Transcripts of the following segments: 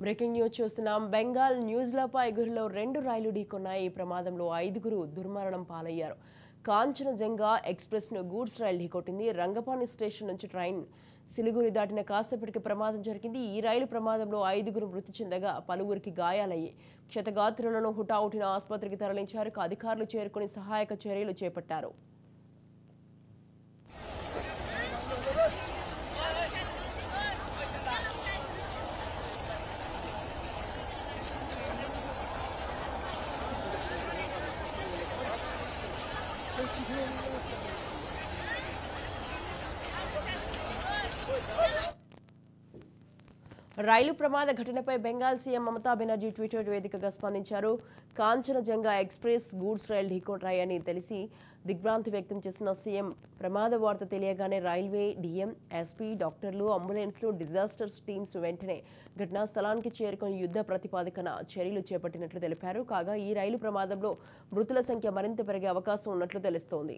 Breaking news చూస్తున్నాం బెంగాల్ న్యూజిలాపైగురిలో రెండు రైలు ఢీకొన్నాయి ఈ ప్రమాదంలో ఐదుగురు దుర్మరణం పాలయ్యారు కాంచనజంగా ఎక్స్ప్రెస్ ను గూడ్స్ రైలు ఢీకొట్టింది రంగపాని స్టేషన్ నుంచి ట్రైన్ సిలిగురి దాటిన కాసేపటికి ప్రమాదం జరిగింది ఈ రైలు ప్రమాదంలో ఐదుగురు మృతి చెందగా పలువురికి గాయాలయ్యాయి క్షతగాత్రులను హుటాహుటిన ఆసుపత్రికి తరలించారు ఇక అధికారులు చేరుకుని సహాయక చర్యలు చేపట్టారు రైలు ప్రమాద ఘటనపై బెంగాల్ సీఎం మమతా బెనర్జీ ట్విట్టర్ వేదికగా స్పందించారు కాంచనజంగా ఎక్స్ప్రెస్ గూడ్స్ రైలు ఢీకొట్టాయని తెలిసి దిగ్భ్రాంతి వ్యక్తం చేసిన సీఎం ప్రమాద వార్త తెలియగానే రైల్వే డీఎం ఎస్పీ డాక్టర్లు అంబులెన్స్లు డిజాస్టర్స్ టీమ్స్ వెంటనే ఘటనా స్థలానికి చేరుకుని యుద్ధ ప్రతిపాదికన చర్యలు చేపట్టినట్లు తెలిపారు కాగా ఈ రైలు ప్రమాదంలో మృతుల సంఖ్య మరింత పెరిగే అవకాశం ఉన్నట్లు తెలుస్తోంది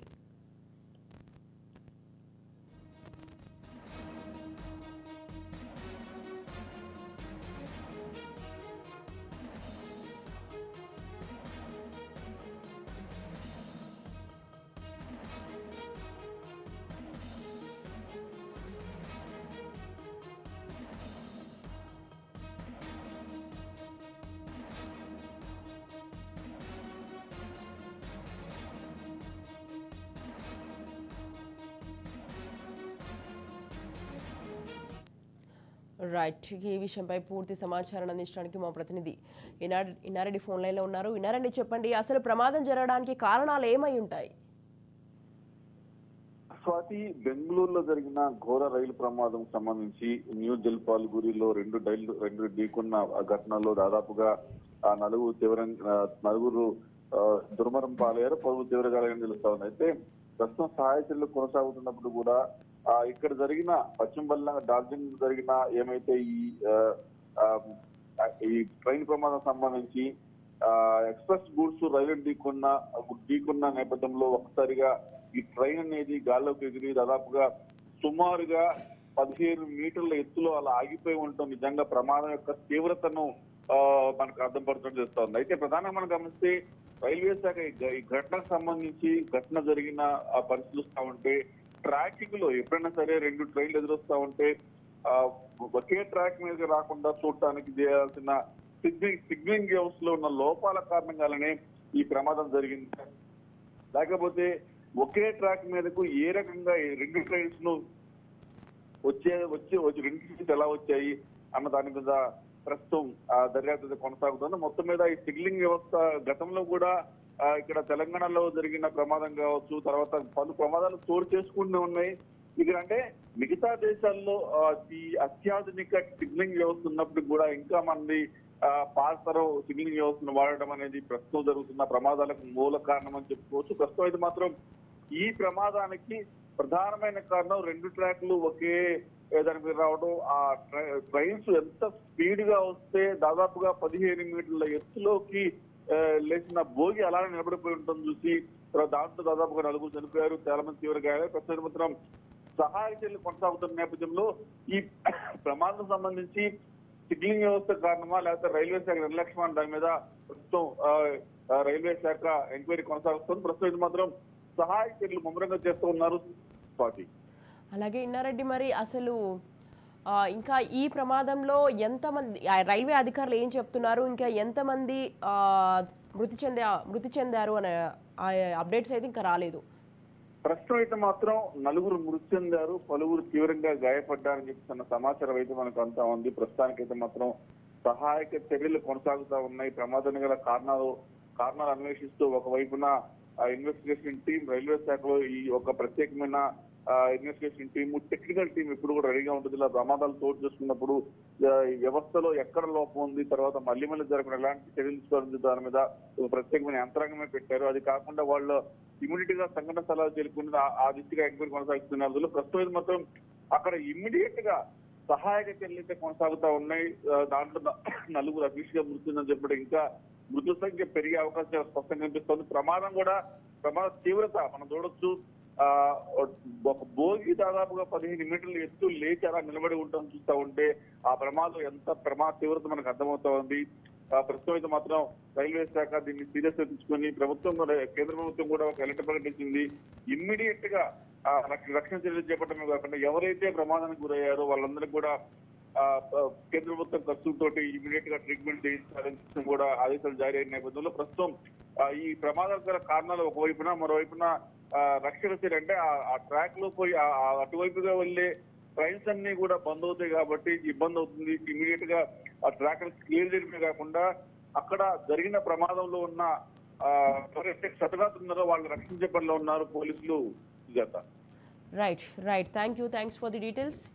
రైట్ ఈ విషయంపై పూర్తి సమాచారం అందించడానికి మా ప్రతినిధి ఇనారెడ్డి ఇన్నారెడ్డి ఫోన్ లైన్లో ఉన్నారు ఇన్నారెడ్డి చెప్పండి అసలు ప్రమాదం జరగడానికి కారణాలు ఏమై ఉంటాయి స్వాతి బెంగళూరులో జరిగిన ఘోర రైలు ప్రమాదం సంబంధించి న్యూ జల్పాల్గురిలో రెండు రైళ్లు రెండు ఢీకొన్న ఘటనలో దాదాపుగా ఆ నలుగురు తీవ్రంగా నలుగురు ఆ, దుర్మరం పాలయ్యారు పలువురు తీవ్రగాలని తెలుస్తా ఉంది అయితే ప్రస్తుతం సహాయ చర్యలు కొనసాగుతున్నప్పుడు కూడా ఆ ఇక్కడ జరిగిన పశ్చిమ బెల్లంగా డార్జిలింగ్ జరిగిన ఏమైతే ఈ ఆ, ఆ, ఈ ట్రైన్ ప్రమాదం సంబంధించి ఆ, ఎక్స్ప్రెస్ గూడ్స్ రైలు ఢీకొన్న ఢీకొన్న నేపథ్యంలో ఒక్కసారిగా ఈ ట్రైన్ అనేది గాల్లోకి ఎగిరి దాదాపుగా సుమారుగా పదిహేను మీటర్ల ఎత్తులో అలా ఆగిపోయి ఉండటం నిజంగా ప్రమాదం యొక్క తీవ్రతను ఆ, మనకు అర్థం పడుతుంది చేస్తోంది అయితే ప్రధానంగా మనం గమనిస్తే రైల్వే శాఖ ఈ గ- ఈ ఘటనకు సంబంధించి ఘటన జరిగిన ఆ పరిస్థితులు వస్తా ఉంటే ట్రాకింగ్ లో ఎప్పుడైనా సరే రెండు ట్రైన్లు ఎదురొస్తా ఉంటే ఆ, ఒకే ట్రాక్ మీద రాకుండా చూడటానికి చేయాల్సిన సిగ్నల్ సిగ్నలింగ్ వ్యవస్థలో ఉన్న లోపాల కారణంగానే ఈ ప్రమాదం జరిగింది లేకపోతే ఒకే ట్రాక్ మీదకు ఏ రకంగా ఈ రెండు ట్రైన్స్ ను వచ్చే వచ్చే వచ్చి రెండు ట్రైన్స్ ఎలా వచ్చాయి అన్న దాని మీద ప్రస్తుతం ఆ దర్యాప్తు అయితే కొనసాగుతుంది మొత్తం మీద ఈ సిగ్నలింగ్ వ్యవస్థ గతంలో కూడా ఆ, ఇక్కడ తెలంగాణలో జరిగిన ప్రమాదం కావచ్చు తర్వాత పలు ప్రమాదాలు చోటు చేసుకుంటూ ఉన్నాయి ఇక్కడ అంటే మిగతా దేశాల్లో ఆ, ఈ అత్యాధునిక సిగ్నలింగ్ వ్యవస్థ ఉన్నప్పుడు కూడా ఇంకా మంది ఆ, పాతరం సిగ్నలింగ్ వ్యవస్థను వాడడం అనేది ప్రస్తుతం జరుగుతున్న ప్రమాదాలకు మూల కారణం అని చెప్పుకోవచ్చు ప్రస్తుతం అయితే మాత్రం ఈ ప్రమాదానికి ప్రధానమైన కారణం రెండు ట్రాక్లు ఒకే దాని మీద రావడం ఆ ట్రై- ట్రైన్స్ ఎంత స్పీడ్ గా వస్తే దాదాపుగా పదిహేను మీటర్ల ఎత్తులోకి ఆ, లేచిన భోగి అలానే నిలబడిపోయి ఉంటుంది చూసి తర్వాత దాంట్లో దాదాపుగా నలుగురు చనిపోయారు చాలా మంది తీవ్ర గాయాలు ప్రస్తుతం మాత్రం సహాయ చర్యలు కొనసాగుతున్న నేపథ్యంలో ఈ ప్రమాదం సంబంధించి సిగ్నలింగ్ వ్యవస్థ కారణమా లేకపోతే రైల్వే శాఖ నిర్లక్ష్యమా అనే దాని మీద ప్రస్తుతం ఆ, ఆ, రైల్వే శాఖ ఎంక్వైరీ కొనసాగుతుంది ప్రస్తుతం ఇది మాత్రం సహాయ చర్యలు ముమ్మరంగా చేస్తూ ఉన్నారు స్వాతి అలాగే ఇన్నారెడ్డి మరి అసలు ఆ, ఇంకా ఈ ప్రమాదంలో ఎంతమంది ఆ, రైల్వే అధికారులు ఏం చెప్తున్నారు ఇంకా ఎంతమంది ఆ, మృతి చెందా మృతి చెందారు అనే ఆ, అప్డేట్స్ అయితే ఇంకా రాలేదు ప్రస్తుతం అయితే మాత్రం నలుగురు మృతి చెందారు పలువురు తీవ్రంగా గాయపడ్డారని చెప్తున్న సమాచారం అయితే మనకు అంతా ఉంది ప్రస్తుతానికైతే మాత్రం సహాయక చర్యలు కొనసాగుతా ఉన్నాయి ప్రమాదం గల కారణాలు కారణాలు అన్వేషిస్తూ ఒకవైపున ఇన్వెస్టిగేషన్ టీం రైల్వే శాఖలో ఈ ఒక ప్రత్యేకమైన ఇన్వెస్టిగేషన్ టీం టెక్నికల్ టీం ఎప్పుడు కూడా రెడీగా ఉంటుంది ఇలా ప్రమాదాలు చోటు చేసుకున్నప్పుడు ఆ, ఈ వ్యవస్థలో ఎక్కడ లోపం ఉంది తర్వాత మళ్ళీ మళ్ళీ జరగకుండా ఎలాంటి చర్యలు తీసుకోవాలని దాని మీద ఒక ప్రత్యేకమైన యంత్రాంగమే పెట్టారు అది కాకుండా వాళ్ళు ఇమీడియట్ గా సంఘటన స్థలాలు చేరుకుని ఆ- ఆ దిశగా ఎంక్వైరీ కొనసాగుతున్నారు అందులో ప్రస్తుతం అయితే మాత్రం అక్కడ ఇమ్మీడియట్ గా సహాయక చర్యలు అయితే కొనసాగుతా ఉన్నాయి ఆ, దాంట్లో న- నలుగురు అఫీషియల్ మృతి ఉందని చెప్పడం ఇంకా మృతుల సంఖ్య పెరిగే అవకాశం స్పష్టంగా కనిపిస్తోంది ప్రమాదం కూడా ప్రమాద తీవ్రత మనం చూడొచ్చు ఆ ఒక భోగి దాదాపుగా పదిహేను మీటర్ల ఎత్తు లేచి అలా నిలబడి ఉండటం చూస్తా ఉంటే ఆ ప్రమాదం ఎంత ప్రమాద తీవ్రత మనకు అర్థమవుతా ఉంది ఆ ప్రస్తుతం అయితే మాత్రం రైల్వే శాఖ దీన్ని సీరియస్ గా తీసుకుని ప్రభుత్వం కూడా కేంద్ర ప్రభుత్వం కూడా ఒక ఎలర్ట్ ప్రకటించింది ఇమ్మీడియట్ గా ఆ రక్ష- రక్షణ చర్యలు చేపట్టడమే కాకుండా ఎవరైతే ప్రమాదానికి గురయ్యారో వాళ్ళందరికీ కూడా ఆ, ఆ, కేంద్ర ప్రభుత్వం ఖర్చులతోటి ఇమీడియట్ గా ట్రీట్మెంట్ చేయించాలని కూడా ఆదేశాలు జారీ అయిన నేపథ్యంలో ప్రస్తుతం ఆ, ఈ ప్రమాదకర కారణాలు ఒకవైపున మరోవైపున ఆ, రక్షణ చర్య అంటే ఆ- ఆ ట్రాక్ లో పోయి ఆ- ఆ అటువైపుగా వెళ్ళే ట్రైన్స్ అన్ని కూడా బంద్ అవుతాయి కాబట్టి ఇబ్బంది అవుతుంది ఇమీడియట్ గా ఆ ట్రాక్ క్లియర్ చేయడమే కాకుండా అక్కడ జరిగిన ప్రమాదంలో ఉన్న ఆ, ఎవరైతే క్షతగాత్రున్నారో వాళ్ళు రక్షించే పనిలో ఉన్నారు పోలీసులు Sujatha right right thank you thanks for the details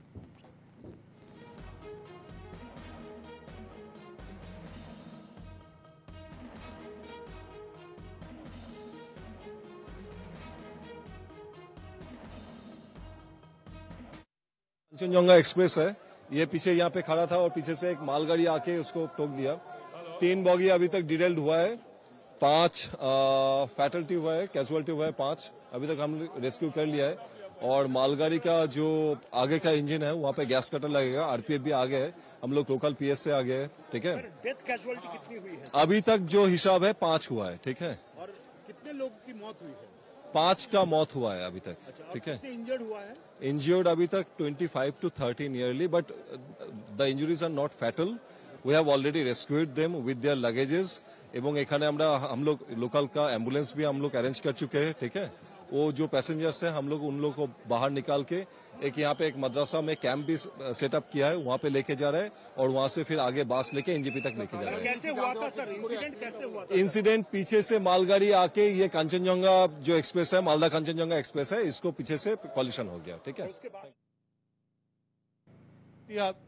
Kanchenjunga express है ये पीछे यहाँ पे खड़ा था और पीछे से एक मालगाड़ी आके उसको ठोक दिया तीन बॉगी अभी तक डिटेल्ड हुआ है पांच फैटल्टी हुआ है कैजुअलिटी हुआ है पांच अभी तक हम रेस्क्यू कर लिया है और मालगाड़ी का जो आगे का इंजन है वहाँ पे गैस कटर लगेगा आरपीएफ भी आगे है हम लोग लोकल पीएस से आगे है ठीक है डेथ कैजुअलिटी कितनी हुई है अभी तक जो हिसाब है पांच हुआ है ठीक है और कितने लोग की मौत हुई है पांच का मौत हुआ है अभी तक अच्छा और ठीक है कितने इंजर्ड हुआ है injured अभी तक 25 to 30 nearly, but uh, the injuries are not fatal. We have already rescued them with their luggages. এবং এখানে আমরা हम लोग लोकल का एम्बुलेंस भी हम लोग अरेंज कर चुके हैं ठीक है वो जो पैसेंजर्स हैं हम लोग उन लोग को बाहर निकाल के एक यहाँ पे एक मदरसा में कैंप भी सेटअप किया है वहाँ पे लेके जा रहे हैं और वहाँ से फिर आगे बास लेके एनजीपी तक लेके जा रहे हैं कैसे हुआ था सर इंसिडेंट कैसे हुआ था इंसिडेंट पीछे से मालगाड़ी आके ये कंचनजंगा जो एक्सप्रेस है मालदा कंचनजंगा एक्सप्रेस है इसको पीछे से कॉलिशन हो गया ठीक है उसके बाद या